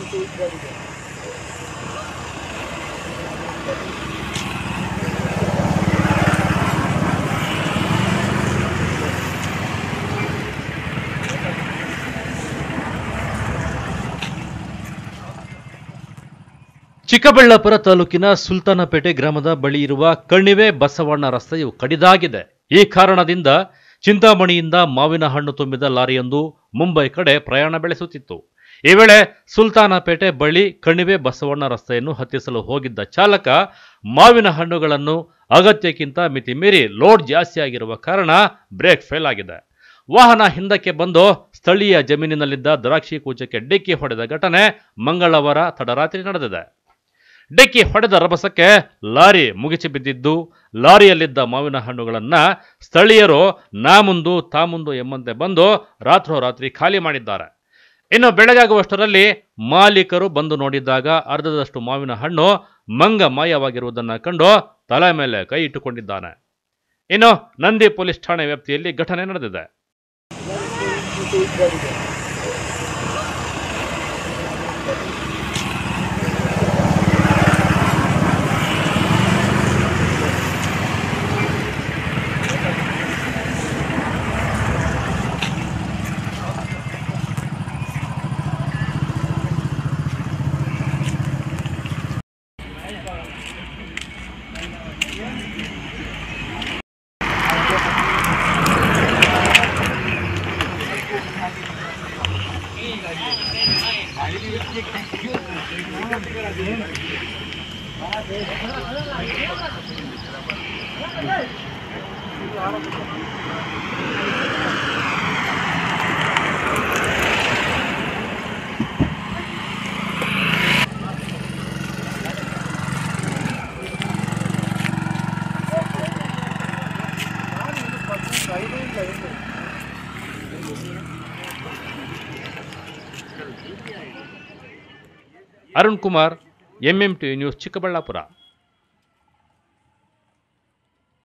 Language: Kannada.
ಚಿಕ್ಕಬಳ್ಳಾಪುರ ತಾಲೂಕಿನ ಸುಲ್ತಾನಪೇಟೆ ಗ್ರಾಮದ ಬಳಿ ಇರುವ ಕಣಿವೆ ಬಸವಣ್ಣ ರಸ್ತೆಯು ಕಡಿದಾಗಿದೆ ಈ ಕಾರಣದಿಂದ ಚಿಂತಾಮಣಿಯಿಂದ ಮಾವಿನ ಹಣ್ಣು ತುಂಬಿದ ಲಾರಿಯೊಂದು ಮುಂಬೈ ಕಡೆ ಪ್ರಯಾಣ ಬೆಳೆಸುತ್ತಿತ್ತು ಈ ವೇಳೆ ಸುಲ್ತಾನಪೇಟೆ ಬಳಿ ಕಣಿವೆ ಬಸವಣ್ಣ ರಸ್ತೆಯನ್ನು ಹತ್ತಿಸಲು ಹೋಗಿದ್ದ ಚಾಲಕ ಮಾವಿನ ಹಣ್ಣುಗಳನ್ನು ಅಗತ್ಯಕ್ಕಿಂತ ಮಿತಿ ಮೀರಿ ಲೋಡ್ ಜಾಸ್ತಿಯಾಗಿರುವ ಕಾರಣ ಬ್ರೇಕ್ ಫೇಲ್ ಆಗಿದೆ ವಾಹನ ಹಿಂದಕ್ಕೆ ಬಂದು ಸ್ಥಳೀಯ ಜಮೀನಿನಲ್ಲಿದ್ದ ದ್ರಾಕ್ಷಿ ಕೂಚಕ್ಕೆ ಡಿಕ್ಕಿ ಹೊಡೆದ ಘಟನೆ ಮಂಗಳವಾರ ತಡರಾತ್ರಿ ನಡೆದಿದೆ ಡಿಕ್ಕಿ ಹೊಡೆದ ರಭಸಕ್ಕೆ ಲಾರಿ ಮುಗಿಸಿ ಬಿದ್ದಿದ್ದು ಲಾರಿಯಲ್ಲಿದ್ದ ಮಾವಿನ ಹಣ್ಣುಗಳನ್ನ ಸ್ಥಳೀಯರು ನಾ ಮುಂದು ತಾ ಮುಂದು ಎಂಬಂತೆ ಬಂದು ರಾತ್ರೋರಾತ್ರಿ ಖಾಲಿ ಮಾಡಿದ್ದಾರೆ ಇನ್ನು ಬೆಳಗಾಗುವಷ್ಟರಲ್ಲಿ ಮಾಲೀಕರು ಬಂದು ನೋಡಿದಾಗ ಅರ್ಧದಷ್ಟು ಮಾವಿನ ಹಣ್ಣು ಮಂಗ ಮಾಯವಾಗಿರುವುದನ್ನು ಕಂಡು ತಲೆ ಮೇಲೆ ಕೈ ಇಟ್ಟುಕೊಂಡಿದ್ದಾನೆ ಇನ್ನು ನಂದಿ ಪೊಲೀಸ್ ಠಾಣೆ ವ್ಯಾಪ್ತಿಯಲ್ಲಿ ಘಟನೆ ನಡೆದಿದೆ Arun Kumar MM T news Chikkaballapur